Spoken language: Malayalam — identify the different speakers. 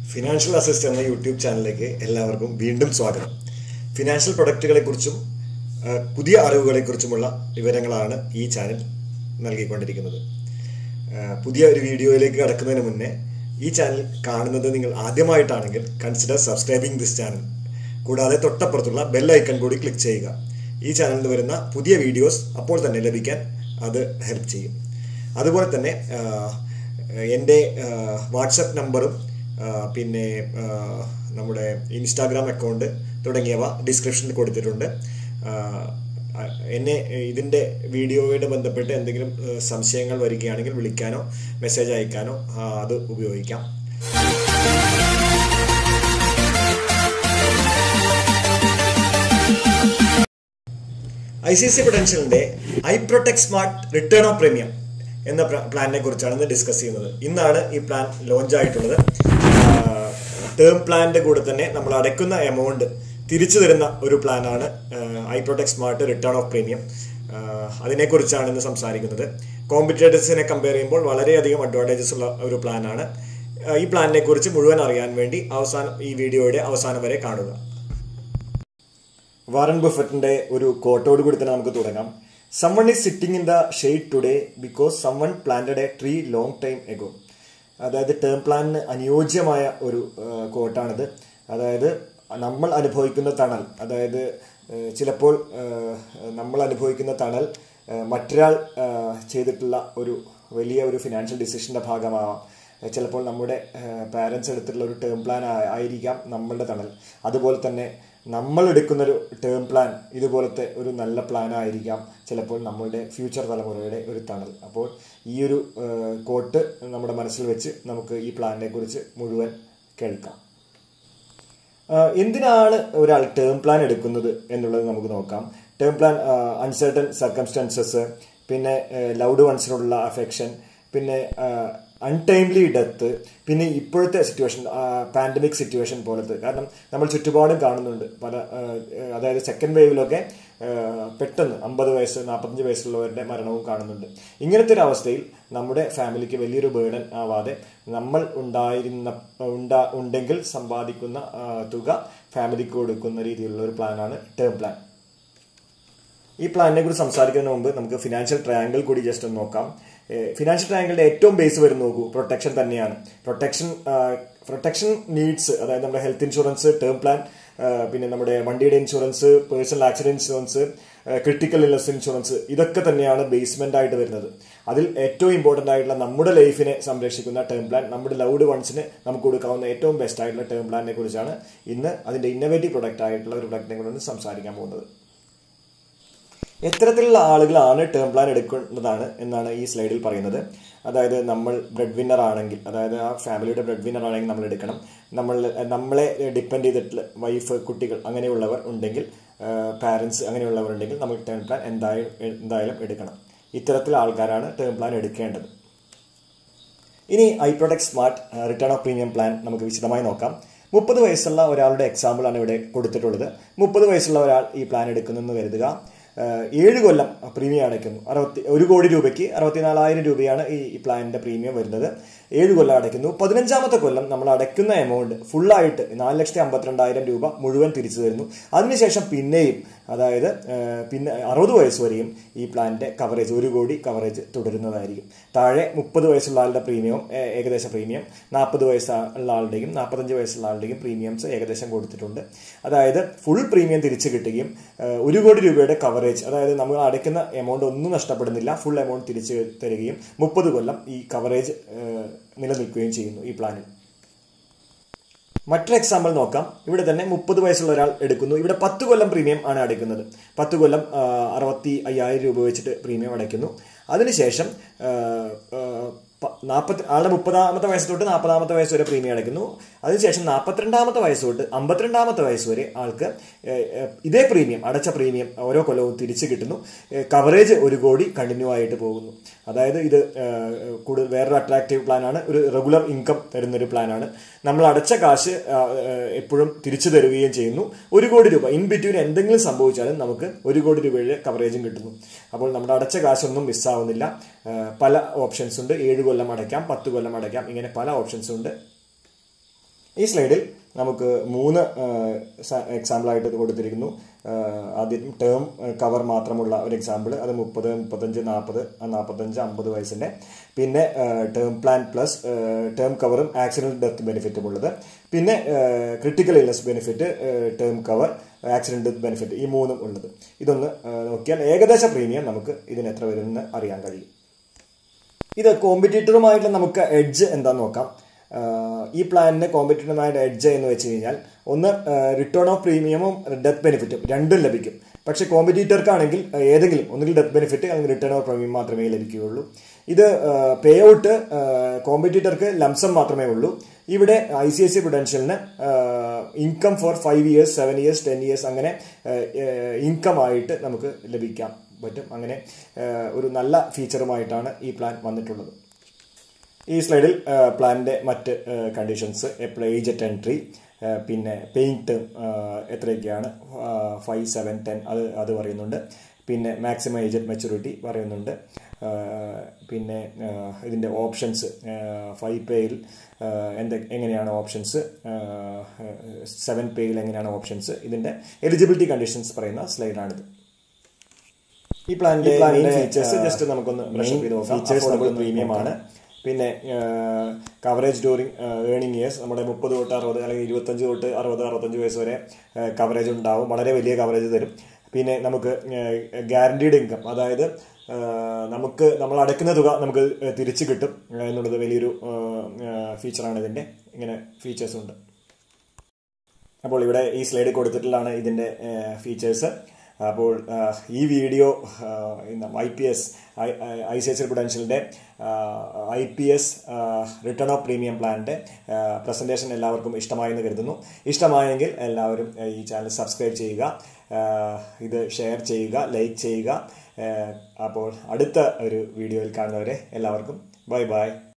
Speaker 1: ഫിനാൻഷ്യൽ അസിസ്റ്റ് എന്ന യൂട്യൂബ് ചാനലിലേക്ക് എല്ലാവർക്കും വീണ്ടും സ്വാഗതം ഫിനാൻഷ്യൽ പ്രൊഡക്റ്റുകളെക്കുറിച്ചും ആ, പുതിയ അറിവുകളെക്കുറിച്ചുമുള്ള വിവരങ്ങളാണ് ഈ ചാനൽ നൽകിക്കൊണ്ടിരിക്കുന്നത് ആ, പുതിയ ഒരു വീഡിയോയിലേക്ക് കടക്കുന്നതിന് മുന്നേ ഈ ചാനൽ കാണുന്നത് നിങ്ങൾ ആദ്യമായിട്ടാണെങ്കിൽ കൺസിഡർ സബ്സ്ക്രൈബിംഗ് ദിസ് ചാനൽ കൂടാതെ തൊട്ടപ്പുറത്തുള്ള ബെൽ ഐക്കൺ കൂടി ക്ലിക്ക് ചെയ്യുക ഈ ചാനലിൽ നിന്ന് വരുന്ന പുതിയ വീഡിയോസ് അപ്പോൾ തന്നെ ലഭിക്കാൻ അത് ഹെൽപ്പ് ചെയ്യും അതുപോലെ തന്നെ ആ, എൻ്റെ വാട്സപ്പ് നമ്പറും ആ, പിന്നെ ആ, നമ്മുടെ ഇൻസ്റ്റാഗ്രാം അക്കൗണ്ട് തുടങ്ങിയവ ഡിസ്ക്രിപ്ഷനിൽ കൊടുത്തിട്ടുണ്ട് ആ, ആ, എന്നെ ഇതിൻ്റെ വീഡിയോയുമായി ബന്ധപ്പെട്ട് എന്തെങ്കിലും ആ, സംശയങ്ങൾ വരികയാണെങ്കിൽ വിളിക്കാനോ മെസ്സേജ് അയക്കാനോ ആ, അത് ഉപയോഗിക്കാം ഐ സി സി പൊട്ടൻഷ്യലിന്റെ I protect smart return of premium എന്ന പ്ലാനിനെ കുറിച്ചാണ് ഇന്ന് ഡിസ്കസ് ചെയ്യുന്നത് ഇന്നാണ് ഈ പ്ലാൻ ലോഞ്ച് ആയിട്ടുള്ളത് ടേം പ്ലാനിന്റെ കൂടെ തന്നെ നമ്മൾ അടയ്ക്കുന്ന എമൗണ്ട് തിരിച്ചു തരുന്ന ഒരു പ്ലാനാണ് I protect smart return of premium അതിനെക്കുറിച്ചാണ് ഇന്ന് സംസാരിക്കുന്നത് കോമ്പറ്റേറ്റേഴ്സിനെ കമ്പയർ ചെയ്യുമ്പോൾ വളരെയധികം അഡ്വാൻറ്റേജസ് ഉള്ള ഒരു പ്ലാനാണ് ഈ പ്ലാനിനെ കുറിച്ച് മുഴുവൻ അറിയാൻ വേണ്ടി അവസാനം ഈ വീഡിയോയുടെ അവസാനം വരെ കാണുക വാറൻ ബഫറ്റിന്റെ ഒരു കോട്ടോട് കൂടി തന്നെ നമുക്ക് തുടങ്ങാം someone is sitting in the shade today because someone planted a tree long time ago അതായത് ടേം പ്ലാനിന് അനുയോജ്യമായ ഒരു ആ, കോട്ടാണിത് അതായത് നമ്മൾ അനുഭവിക്കുന്ന തണൽ അതായത് ആ, ചിലപ്പോൾ ആ, നമ്മൾ അനുഭവിക്കുന്ന തണൽ ആ, മറ്റൊരാൾ ആ, ചെയ്തിട്ടുള്ള ഒരു വലിയ ഒരു ഫിനാൻഷ്യൽ ഡിസിഷന്റെ ഭാഗമാവാം ചിലപ്പോൾ നമ്മുടെ പാരൻസ് എടുത്തിട്ടുള്ള ഒരു ടേം പ്ലാൻ ആയിരിക്കാം നമ്മളുടെ തണൽ അതുപോലെ തന്നെ നമ്മൾ എടുക്കുന്നൊരു ടേം പ്ലാൻ ഇതുപോലത്തെ ഒരു നല്ല പ്ലാൻ ആയിരിക്കാം ചിലപ്പോൾ നമ്മളുടെ ഫ്യൂച്ചർ തലമുറയുടെ ഒരു തണൽ അപ്പോൾ ഈ ഒരു കോട്ട് നമ്മുടെ മനസ്സിൽ വെച്ച് നമുക്ക് ഈ പ്ലാനിനെ കുറിച്ച് മുഴുവൻ കേൾക്കാം ആഹ് എന്തിനാണ് ഒരാൾ ടേം പ്ലാൻ എടുക്കുന്നത് എന്നുള്ളത് നമുക്ക് നോക്കാം ടേം പ്ലാൻ അൺസർട്ടൺ സർക്കംസ്റ്റൻസസ് പിന്നെ ലൗഡ് വൺസിനോടുള്ള അഫെക്ഷൻ പിന്നെ അൺടൈംലി ഡെത്ത് പിന്നെ ഇപ്പോഴത്തെ സിറ്റുവേഷൻ പാൻഡമിക് സിറ്റുവേഷൻ പോലത്തെ കാരണം നമ്മൾ ചുറ്റുപാടും കാണുന്നുണ്ട് പല ആഹ് അതായത് സെക്കൻഡ് വേവിലൊക്കെ ആഹ് പെട്ടെന്ന് അമ്പത് വയസ്സ് നാൽപ്പത്തഞ്ച് വയസ്സുള്ളവരുടെ മരണവും കാണുന്നുണ്ട് ഇങ്ങനത്തെ ഒരു അവസ്ഥയിൽ നമ്മുടെ ഫാമിലിക്ക് വലിയൊരു ബേർഡൻ ആവാതെ നമ്മൾ ഉണ്ടായിരുന്ന ഉണ്ടാ ഉണ്ടെങ്കിൽ സമ്പാദിക്കുന്ന ആഹ് തുക ഫാമിലിക്ക് കൊടുക്കുന്ന രീതിയിലുള്ള ഒരു പ്ലാനാണ് ടേം പ്ലാൻ ഈ പ്ലാനിനെ കുറിച്ച് സംസാരിക്കുന്നതിന് മുമ്പ് നമുക്ക് ഫിനാൻഷ്യൽ ട്രയാങ്കിൾ കൂടി ജസ്റ്റ് ഒന്ന് നോക്കാം ഫിനാൻഷ്യൽ ട്രയാങ്കിളിന്റെ ഏറ്റവും ബേസ് വരുന്ന നോക്കൂ പ്രൊട്ടക്ഷൻ തന്നെയാണ് പ്രൊട്ടക്ഷൻ പ്രൊട്ടക്ഷൻ നീഡ്സ് അതായത് നമ്മുടെ ഹെൽത്ത് ഇൻഷുറൻസ് ടേം പ്ലാൻ പിന്നെ നമ്മുടെ വണ്ടിയുടെ insurance personal accident insurance critical illness insurance ഇതൊക്കെ തന്നെയാണ് ബേസ്മെന്റ് ആയിട്ട് വരുന്നത് അതിൽ ഏറ്റവും ഇമ്പോർട്ടന്റ് ആയിട്ടുള്ള നമ്മുടെ ലൈഫിനെ സംരക്ഷിക്കുന്ന ടേം പ്ലാൻ നമ്മുടെ ലൗഡ് വൺസിന് നമുക്ക് കൊടുക്കാവുന്ന ഏറ്റവും ബെസ്റ്റ് ആയിട്ടുള്ള ടേം പ്ലാനിനെ കുറിച്ചാണ് ഇന്ന് അതിന്റെ ഇന്നോവേറ്റീവ് പ്രൊഡക്റ്റ് ആയിട്ടുള്ള ഒരു പ്രൊഡക്റ്റിനെ കുറിച്ച് സംസാരിക്കാൻ പോകുന്നത് എത്തരത്തിലുള്ള ആളുകളാണ് ടേം പ്ലാൻ എടുക്കുന്നതാണ് എന്നാണ് ഈ സ്ലൈഡിൽ പറയുന്നത് അതായത് നമ്മൾ ബ്രെഡ് വിന്നർ ആണെങ്കിൽ അതായത് ആ ഫാമിലിയുടെ ബ്രെഡ് വിന്നർ ആണെങ്കിൽ നമ്മൾ എടുക്കണം നമ്മൾ നമ്മളെ ഡിപ്പെൻഡ് ചെയ്തിട്ടുള്ള വൈഫ് കുട്ടികൾ അങ്ങനെയുള്ളവർ ഉണ്ടെങ്കിൽ പാരൻസ് അങ്ങനെയുള്ളവർ ഉണ്ടെങ്കിൽ നമ്മൾ ടേം പ്ലാൻ എന്തായാലും എന്തായാലും എടുക്കണം ഇത്തരത്തിൽ ആൾക്കാരാണ് ടേം പ്ലാൻ എടുക്കേണ്ടത് ഇനി I product smart return of premium plan നമുക്ക് വിശദമായി നോക്കാം മുപ്പത് വയസ്സുള്ള ഒരാളുടെ എക്സാമ്പിളാണ് ഇവിടെ കൊടുത്തിട്ടുള്ളത് മുപ്പത് വയസ്സുള്ള ഒരാൾ ഈ പ്ലാൻ എടുക്കുന്നെന്ന് കരുതുക ഏഹ് ഏഴ് കൊല്ലം പ്രീമിയം അടയ്ക്കുന്നു അറുപത്തി ഒരു കോടി രൂപയ്ക്ക് അറുപത്തിനാലായിരം രൂപയാണ് ഈ ഈ പ്ലാനിന്റെ പ്രീമിയം വരുന്നത് ഏഴ് കൊല്ലം അടയ്ക്കുന്നു പതിനഞ്ചാമത്തെ കൊല്ലം നമ്മൾ അടയ്ക്കുന്ന എമൗണ്ട് ഫുള്ളായിട്ട് നാല് ലക്ഷത്തി അമ്പത്തിരണ്ടായിരം രൂപ മുഴുവൻ തിരിച്ചു തരുന്നു അതിനുശേഷം പിന്നെയും അതായത് ഏഹ് പിന്നെ അറുപത് വയസ്സ് വരെയും ഈ പ്ലാനിന്റെ കവറേജ് ഒരു കോടി കവറേജ് തുടരുന്നതായിരിക്കും താഴെ മുപ്പത് വയസ്സുള്ള ആളുടെ പ്രീമിയം ഏഹ് ഏകദേശ പ്രീമിയം നാൽപ്പത് വയസ്സുള്ള ആളുടെയും നാൽപ്പത്തഞ്ച് വയസ്സുള്ള ആളുടെയും പ്രീമിയംസ് ഏകദേശം കൊടുത്തിട്ടുണ്ട് അതായത് ഫുൾ പ്രീമിയം തിരിച്ചു കിട്ടുകയും ഏഹ് ഒരു കോടി രൂപയുടെ കവറേജ് അതായത് നമ്മൾ അടയ്ക്കുന്ന എമൗണ്ട് ഒന്നും നഷ്ടപ്പെടുന്നില്ല ഫുൾ എമൗണ്ട് തിരിച്ചു തരികയും മുപ്പത് കൊല്ലം ഈ കവറേജ് ഏഹ് നിലനിൽക്കുകയും ചെയ്യുന്നു ഈ പ്ലാനിൽ മറ്റൊരു എക്സാമ്പിൾ നോക്കാം ഇവിടെ തന്നെ മുപ്പത് വയസ്സുള്ള ഒരാൾ എടുക്കുന്നു ഇവിടെ പത്ത് കൊല്ലം പ്രീമിയം ആണ് അടയ്ക്കുന്നത് പത്ത് കൊല്ലം ആ, അറുപത്തി അയ്യായിരം രൂപ വെച്ചിട്ട് പ്രീമിയം അടയ്ക്കുന്നു അതിനുശേഷം ആ, ആ, പ- നാൽപ്പത്തി ആളുടെ മുപ്പതാമത്തെ വയസ്സ് തൊട്ട് നാൽപ്പതാമത്തെ വയസ്സ് വരെ പ്രീമിയം അടയ്ക്കുന്നു അതിനുശേഷം നാൽപ്പത്തിരണ്ടാമത്തെ വയസ്സ് തൊട്ട് അമ്പത്തിരണ്ടാമത്തെ വയസ്സ് വരെ ആൾക്ക് ഏ, ഏ, ഇതേ പ്രീമിയം അടച്ച പ്രീമിയം ഓരോ കൊല്ലവും തിരിച്ചു കിട്ടുന്നു കവറേജ് ഒരു കോടി കണ്ടിന്യൂ ആയിട്ട് പോകുന്നു അതായത് ഇത് ഏ, കൂടുതൽ വേറൊരു അട്രാക്റ്റീവ് പ്ലാനാണ് ഒരു റെഗുലർ ഇൻകം തരുന്നൊരു പ്ലാനാണ് നമ്മൾ അടച്ച കാശ് ആ, ഏ, എപ്പോഴും തിരിച്ചു തരുകയും ചെയ്യുന്നു ഒരു കോടി രൂപ ഇൻ ബിറ്റ്വീൻ എന്തെങ്കിലും സംഭവിച്ചാലും നമുക്ക് ഒരു കോടി രൂപയുടെ കവറേജും കിട്ടുന്നു അപ്പോൾ നമ്മുടെ അടച്ച കാശൊന്നും മിസ്സാവുന്നില്ല ആ, പല ഓപ്ഷൻസ് ഉണ്ട് ഏഴ് കൊല്ലം അടയ്ക്കാം പത്ത് കൊല്ലം അടയ്ക്കാം ഇങ്ങനെ പല ഓപ്ഷൻസ് ഉണ്ട് ഈ സ്ലൈഡിൽ നമുക്ക് മൂന്ന് എക്സാമ്പിളായിട്ട് ഇത് കൊടുത്തിരിക്കുന്നു ആദ്യം ടേം കവർ മാത്രമുള്ള ഒരു എക്സാമ്പിൾ അത് മുപ്പത് മുപ്പത്തഞ്ച് നാൽപ്പത് നാൽപ്പത്തഞ്ച് അമ്പത് വയസ്സിൻ്റെ പിന്നെ ടേം പ്ലാൻ പ്ലസ് ടേം കവറും ആക്സിഡന്റ് ഡെത്ത് ബെനിഫിറ്റും ഉള്ളത് പിന്നെ critical illness benefit term cover accident death benefit ഈ മൂന്നും ഉള്ളത് ഇതൊന്ന് നോക്കിയാൽ ഏകദേശ പ്രീമിയം നമുക്ക് ഇതിന് എത്ര വരുമെന്ന് അറിയാൻ കഴിയും ഇത് കോമ്പറ്റീറ്ററുമായിട്ട് നമുക്ക് എഡ്ജ് എന്താന്ന് നോക്കാം ഈ പ്ലാനിന് കോമ്പറ്റീറ്ററുമായിട്ട് എഡ്ജ് എന്ന് വെച്ച് കഴിഞ്ഞാൽ ഒന്ന് റിട്ടേൺ ഓഫ് പ്രീമിയമും ഡെത്ത് ബെനിഫിറ്റും രണ്ടും ലഭിക്കും പക്ഷെ കോമ്പറ്റീറ്റർക്കാണെങ്കിൽ ഏതെങ്കിലും ഒന്നുകിൽ ഡെത്ത് ബെനിഫിറ്റ് അല്ലെങ്കിൽ റിട്ടേൺ ഓഫ് പ്രീമിയം മാത്രമേ ലഭിക്കുകയുള്ളൂ ഇത് പേ ഔട്ട് കോമ്പറ്റീറ്റർക്ക് ലംസം മാത്രമേ ഉള്ളൂ ഇവിടെ ഐ സി ഐ സി പ്രൊഡൻഷ്യലിന് income for five years seven years ten years അങ്ങനെ ഇൻകം ആയിട്ട് നമുക്ക് ലഭിക്കാം പറ്റും അങ്ങനെ ഒരു നല്ല ഫീച്ചറുമായിട്ടാണ് ഈ പ്ലാൻ വന്നിട്ടുള്ളത് ഈ സ്ലൈഡിൽ പ്ലാനിൻ്റെ മറ്റ് കണ്ടീഷൻസ് എപ്പോൾ ഏജ് അറ്റ് എൻട്രി പിന്നെ പെയിൻറ്റ് എത്രയൊക്കെയാണ് ഫൈവ് സെവൻ ടെൻ അത് അത് പറയുന്നുണ്ട് പിന്നെ മാക്സിമം ഏജ് അറ്റ് മെച്ചൂരിറ്റി പറയുന്നുണ്ട് പിന്നെ ഇതിൻ്റെ ഓപ്ഷൻസ് ഫൈവ് പേയിൽ എന്ത് എങ്ങനെയാണ് ഓപ്ഷൻസ് സെവൻ പേയിൽ എങ്ങനെയാണ് ഓപ്ഷൻസ് ഇതിൻ്റെ എലിജിബിലിറ്റി കണ്ടീഷൻസ് പറയുന്ന സ്ലൈഡാണിത് ഈ പ്ലാനിന്റെ മെയിൻ ഫീച്ചേഴ്സ് ജസ്റ്റ് നമുക്കൊന്ന് ബ്രഷ് ചെയ്ത് നോക്കാം ഫീച്ചേഴ്സ് പ്രീമിയം ആണ് പിന്നെ കവറേജ് ഡ്യൂറിങ് ഏണിംഗ് ഇയേഴ്സ് നമ്മുടെ മുപ്പത് തൊട്ട് അറുപത് അല്ലെങ്കിൽ ഇരുപത്തഞ്ച് തൊട്ട് അറുപത് അറുപത്തഞ്ച് വയസ്സ് വരെ കവറേജ് ഉണ്ടാവും വളരെ വലിയ കവറേജ് തരും പിന്നെ നമുക്ക് ഗ്യാരണ്ടീഡ് ഇൻകം അതായത് നമുക്ക് നമ്മൾ അടയ്ക്കുന്ന തുക നമുക്ക് തിരിച്ചു കിട്ടും എന്നുള്ളത് വലിയൊരു ഫീച്ചറാണ് ഇതിൻ്റെ ഇങ്ങനെ ഫീച്ചേഴ്സ് ഉണ്ട് അപ്പോൾ ഇവിടെ ഈ സ്ലൈഡിൽ കൊടുത്തിട്ടുള്ളതാണ് ഇതിൻ്റെ ഫീച്ചേഴ്സ് അപ്പോൾ ഈ video I P S I C H പൊട്ടൻഷ്യലിൻ്റെ I P S return of premium പ്ലാനിൻ്റെ പ്രസൻറ്റേഷൻ എല്ലാവർക്കും ഇഷ്ടമായെന്ന് കരുതുന്നു ഇഷ്ടമായെങ്കിൽ എല്ലാവരും ഈ ചാനൽ സബ്സ്ക്രൈബ് ചെയ്യുക ഇത് ഷെയർ ചെയ്യുക ലൈക്ക് ചെയ്യുക അപ്പോൾ അടുത്ത ഒരു വീഡിയോയിൽ കാണുന്നവരെ എല്ലാവർക്കും ബൈ ബൈ